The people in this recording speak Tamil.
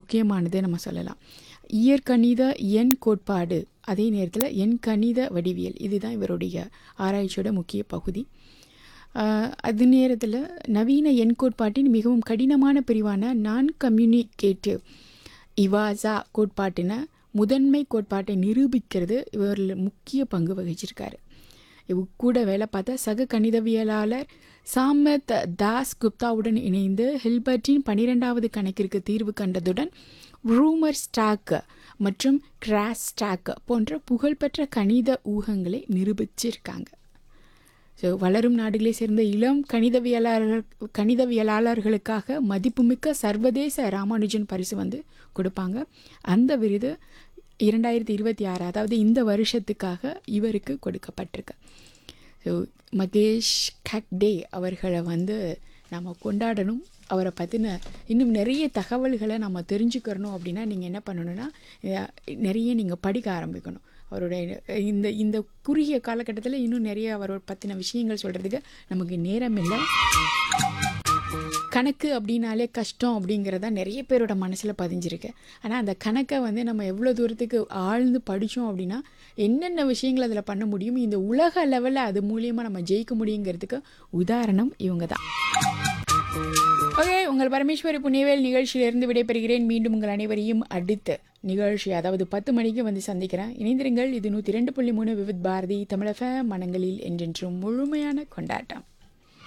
முக்கியமானது நம்ம சொல்லலாம் இயற்கணித எண் கோட்பாடு அதே நேரத்தில் எண் கணித வடிவியல் இதுதான் இவருடைய ஆராய்ச்சியோட முக்கிய பகுதி ஆஹ் அது நேரத்தில் நவீன எண் கோட்பாட்டின் மிகவும் கடினமான பிரிவான நான் கம்யூனிகேட்டிவ் இவாசா கோட்பாட்டின முதன்மை கோட்பாட்டை நிரூபிக்கிறது இவரில் முக்கிய பங்கு வகிச்சிருக்காரு இவ கூட வேலை பார்த்த சக கணிதவியலாளர் சாமத் தாஸ் குப்தாவுடன் இணைந்து ஹில்பர்ட்டின் பனிரெண்டாவது கணக்கிற்கு தீர்வு கண்டதுடன் ரூமர் ஸ்டாக் மற்றும் கிராஸ் ஸ்டாக் போன்ற புகழ்பெற்ற கணித ஊகங்களை நிரூபிச்சிருக்காங்க ஸோ வளரும் நாடுகளை சேர்ந்த இளம் கணிதவியலாளர் கணிதவியலாளர்களுக்காக மதிப்புமிக்க சர்வதேச ராமானுஜன் பரிசு வந்து கொடுப்பாங்க அந்த விருது இரண்டாயிரத்தி இருபத்தி ஆறு அதாவது இந்த வருஷத்துக்காக இவருக்கு கொடுக்கப்பட்டிருக்கு ஸோ மகேஷ் கக்டே அவர்களை வந்து நம்ம கொண்டாடணும் அவரை பற்றின இன்னும் நிறைய தகவல்களை நம்ம தெரிஞ்சுக்கிறணும் அப்படின்னா நீங்கள் என்ன பண்ணணும்னா அஹ், நிறைய நீங்கள் படிக்க ஆரம்பிக்கணும் அவருடைய இந்த இந்த குறுகிய காலகட்டத்தில் இன்னும் நிறைய அவரோட பற்றின விஷயங்கள் சொல்கிறதுக்கு நமக்கு நேரம் இல்லை கணக்கு அப்படின்னாலே கஷ்டம் அப்படிங்கிறதா நிறைய பேரோட மனசில் பதிஞ்சிருக்கு ஆனால் அந்த கணக்கை வந்து நம்ம எவ்வளோ தூரத்துக்கு ஆழ்ந்து படித்தோம் அப்படின்னா என்னென்ன விஷயங்கள் அதில் பண்ண முடியும் இந்த உலக லெவலில் அது மூலியமாக நம்ம ஜெயிக்க முடியுங்கிறதுக்கு உதாரணம் இவங்க தான் ஓகே உங்கள் பரமேஸ்வரி புண்ணியவேல் நிகழ்ச்சியிலிருந்து விடைபெறுகிறேன் மீண்டும் உங்கள் அனைவரையும் அடுத்த நிகழ்ச்சி அதாவது பத்து மணிக்கு வந்து சந்திக்கிறேன் இணைந்திருங்கள் இது நூற்றி ரெண்டு புள்ளி மூணு விவித் பாரதி தமிழக மனங்களில் என்றென்றும் முழுமையான கொண்டாட்டம்